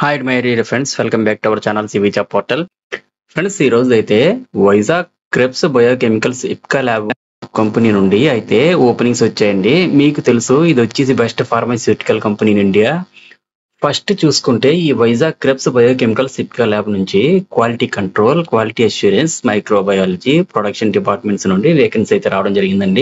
hi my dear friends welcome back to our channel CV job portal friends ఈ రోజు అయితే Vizag Kreps biochemicals Ipca lab company నుండి అయితే openings వచ్చాయండి మీకు తెలుసు ఇది వచ్చేసి best pharmaceutical company in India first చూసుకుంటే ఈ వైజాగ్ క్రెప్స్ బయోకెమికల్స్ ఇప్కా ల్యాబ్ నుంచి quality control quality assurance microbiology production departments నుండి వేకెన్సీ అయితే రావడం జరిగిందండి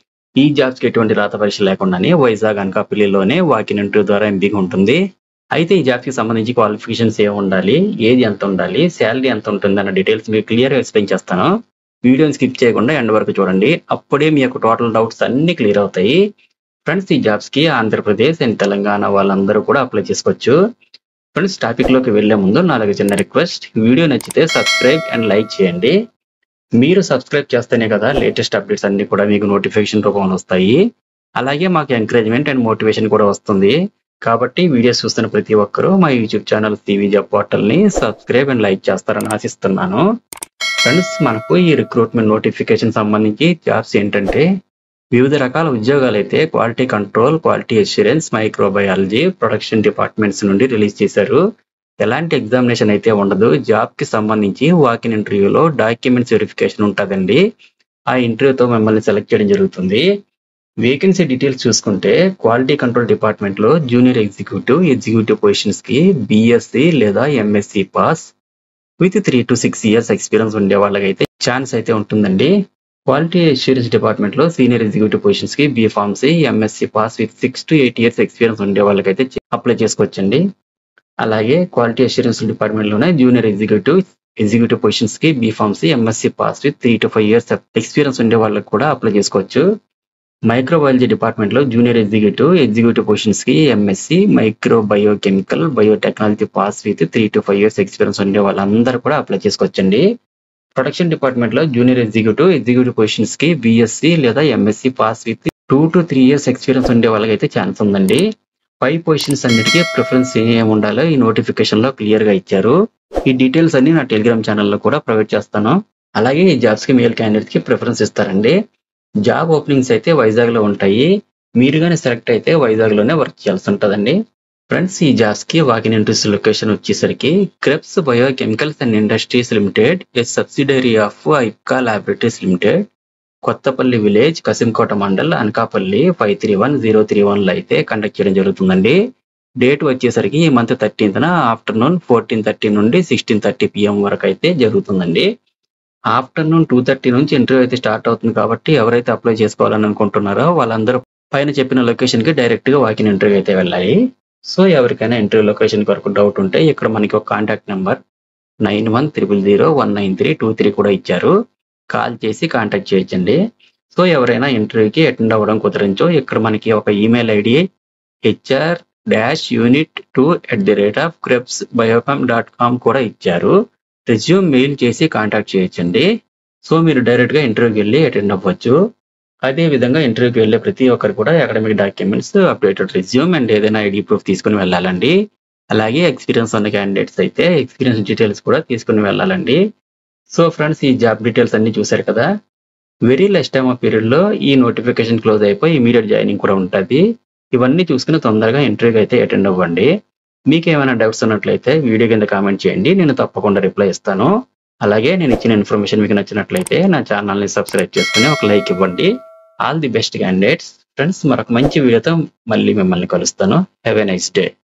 ఈ జాబ్స్ కి ఎటువంటి రాత పరీక్ష లేకుండానే వైజాగ్ అనకాపల్లిలోనే వాకిన్ ఇంటర్వ్యూ ద్వారా ఎంపిక ఉంటుంది అయితే ఈ జాబ్స్ కి సంబంధించి క్వాలిఫికేషన్స్ ఏమి ఉండాలి ఏది ఎంత ఉండాలి శాలరీ ఎంత ఉంటుంది అన్న డీటెయిల్స్ మీకు క్లియర్ గా ఎక్స్ప్లెయిన్ చేస్తాను వీడియోని స్కిప్ చేయకుండా ఎండ్ వరకు చూడండి అప్పుడే మీ యొక్క టోటల్ డౌట్స్ అన్ని క్లియర్ అవుతాయి ఫ్రెండ్స్ ఈ జాబ్స్ కి ఆంధ్రప్రదేశ్ అండ్ తెలంగాణ వాళ్ళందరూ కూడా అప్లై చేసుకోవచ్చు ఫ్రెండ్స్ టాపిక్ లోకి వెళ్లే ముందు నాలుగు చిన్న రిక్వెస్ట్ వీడియో నచ్చితే సబ్స్క్రైబ్ అండ్ లైక్ చేయండి మీరు సబ్స్క్రైబ్ చేస్తేనే కదా లేటెస్ట్ అప్డేట్స్ అన్ని కూడా మీకు నోటిఫికేషన్ రూపంలో వస్తాయి అలాగే మాకు ఎంకరేజ్మెంట్ అండ్ మోటివేషన్ కూడా వస్తుంది కాబట్టి వీడియోస్ చూస్తున్న ప్రతి ఒక్కరూ మా YouTube channel TV job portal ని సబ్స్క్రైబ్ అండ్ లైక్ చేస్తారని ఆశిస్తున్నాను ఫ్రెండ్స్ మనకు ఈ రిక్రూట్మెంట్ నోటిఫికేషన్ సంబంధించి జాబ్స్ ఏంటంటే వివిధ రకాల ఉద్యోగాలు అయితే quality control quality assurance microbiology production departments నుండి రిలీజ్ చేశారు ఎలాంటి ఎగ్జామినేషన్ అయితే ఉండదు జాబ్ కి సంబంధించి వాకిన్ ఇంటర్వ్యూలో డాక్యుమెంట్స్ వెరిఫికేషన్ ఉంటుందండి ఆ ఇంటర్వ్యూతో మిమ్మల్ని సెలెక్ట్ చేయడం జరుగుతుంది వేకెన్సీ డీటెయిల్స్ చూసుకుంటే క్వాలిటీ కంట్రోల్ డిపార్ట్మెంట్ లో జూనియర్ ఎగ్జిక్యూటివ్ ఎగ్జిక్యూటివ్ పొజిషన్స్ కి బిఎస్సి లేదా MSc pass with three to six years experience ఉండే వాళ్ళకైతే ఛాన్స్ అయితే ఉంటుందండి క్వాలిటీ అష్యూరెన్స్ డిపార్ట్మెంట్ లో సీనియర్ ఎగ్జిక్యూటివ్ పొజిషన్స్ కి B pharmacy MSc pass with six to eight years experience ఉండే వాళ్ళకైతే అప్లై చేసుకోవచ్చండి అలాగే క్వాలిటీ అష్యూరెన్స్ డిపార్ట్మెంట్ లోనే జూనియర్ ఎగ్జిక్యూటివ్ ఎగ్జిక్యూటివ్ పొజిషన్స్ కి B pharmacy MSc pass with three to five years experience ఉండే వాళ్ళకి కూడా అప్లై చేసుకోవచ్చు మైక్రోబయాలజీ డిపార్ట్మెంట్ లో జూనియర్ ఎగ్జిక్యూటివ్ ఎగ్జిక్యూటివ్ పొజిషన్స్ కి MSc micro biochemical biotechnology pass with three to five years experience ఉండే వాళ్ళందరూ కూడా అప్లై చేసుకోవచ్చండి ప్రొడక్షన్ డిపార్ట్మెంట్ లో జూనియర్ ఎగ్జిక్యూటివ్ ఎగ్జిక్యూటివ్ పొజిషన్స్ కి బిఎస్సి లేదా MSc pass with two to three years experience ఉండే వాళ్ళకైతే ఛాన్స్ ఉందండి పై పొజిషన్స్ అన్నిటికీ ప్రిఫరెన్స్ ఏమి ఉండాలో ఈ నోటిఫికేషన్ లో క్లియర్ గా ఇచ్చారు ఈ డీటెయిల్స్ అన్ని నా టెలిగ్రామ్ ఛానల్లో కూడా ప్రొవైడ్ చేస్తాను అలాగే ఈ జాబ్స్ కి మేల్ క్యాండిడేట్ కి ప్రిఫరెన్స్ ఇస్తారండి జాబ్ ఓపెనింగ్స్ అయితే వైజాగ్ లో ఉంటాయి మీరు కానీ సెలెక్ట్ అయితే వైజాగ్ లోనే వర్క్ చేయాల్సి ఉంటుందండి ఫ్రెండ్స్ ఈ జాబ్స్ కి వాకిన్ ఇంట్రెస్ట్ లొకేషన్ వచ్చేసరికి Kreps biochemicals and industries limited a subsidiary of Ipca laboratories limited Kothapalli village Kasimkota mandal Anakapalli five three one zero three one లో అయితే కండక్ట్ చేయడం జరుగుతుందండి డేట్ వచ్చేసరికి ఈ month thirteenth afternoon fourteen thirty నుండి సిక్స్టీన్ థర్టీ పిఎం వరకు అయితే జరుగుతుందండి ఆఫ్టర్నూన్ టూ థర్టీ నుంచి ఇంటర్వ్యూ అయితే స్టార్ట్ అవుతుంది కాబట్టి ఎవరైతే అప్లై చేసుకోవాలని అనుకుంటున్నారో వాళ్ళందరూ పైన చెప్పిన లొకేషన్ కి డైరెక్ట్ గా వాకిన్ ఇంటర్వ్యూ అయితే వెళ్ళాలి సో ఎవరికైనా ఇంటర్వ్యూ లొకేషన్ వరకు డౌట్ ఉంటే ఇక్కడ మనకి ఒక contact number nine one triple zero one nine three two three కూడా ఇచ్చారు కాల్ చేసి కాంటాక్ట్ చేయొచ్చండి సో ఎవరైనా ఇంటర్వ్యూకి అటెండ్ అవ్వడం కుదరించో ఇక్కడ మనకి ఒక email ID HR dash unit two at the rate of Kreps biocom dot com కూడా ఇచ్చారు రెజ్యూమ్ మెయిల్ చేసి కాంటాక్ట్ చేయొచ్చండి సో మీరు డైరెక్ట్ గా ఇంటర్వ్యూకి వెళ్ళి అటెండ్ అవ్వచ్చు అదే విధంగా ఇంటర్వ్యూకి వెళ్ళే ప్రతి ఒక్కరు కూడా academic documents updated resume and ఏదైనా ఐడి ప్రూఫ్ తీసుకుని వెళ్ళాలండి అలాగే ఎక్స్పీరియన్స్ ఉన్న క్యాండిడేట్స్ అయితే ఎక్స్పీరియన్స్ డీటెయిల్స్ కూడా తీసుకుని వెళ్ళాలండి సో ఫ్రెండ్స్ ఈ జాబ్ డీటెయిల్స్ అన్ని చూసారు కదా very less time of period లో ఈ నోటిఫికేషన్ క్లోజ్ అయిపోయి ఇమీడియట్ జాయినింగ్ కూడా ఉంటుంది ఇవన్నీ చూసుకుని తొందరగా ఇంటర్వ్యూకి అయితే అటెండ్ అవ్వండి మీకు ఏమైనా డౌట్స్ ఉన్నట్లయితే వీడియో కింద కామెంట్ చేయండి నేను తప్పకుండా రిప్లై ఇస్తాను అలాగే నేను ఇచ్చిన ఇన్ఫర్మేషన్ మీకు నచ్చినట్లయితే నా ఛానల్ని సబ్స్క్రైబ్ చేసుకుని ఒక లైక్ ఇవ్వండి all the best candidates friends మరొక మంచి వీడియోతో మళ్ళీ మిమ్మల్ని కలుస్తాను హ్యావ్ ఎ నైస్ డే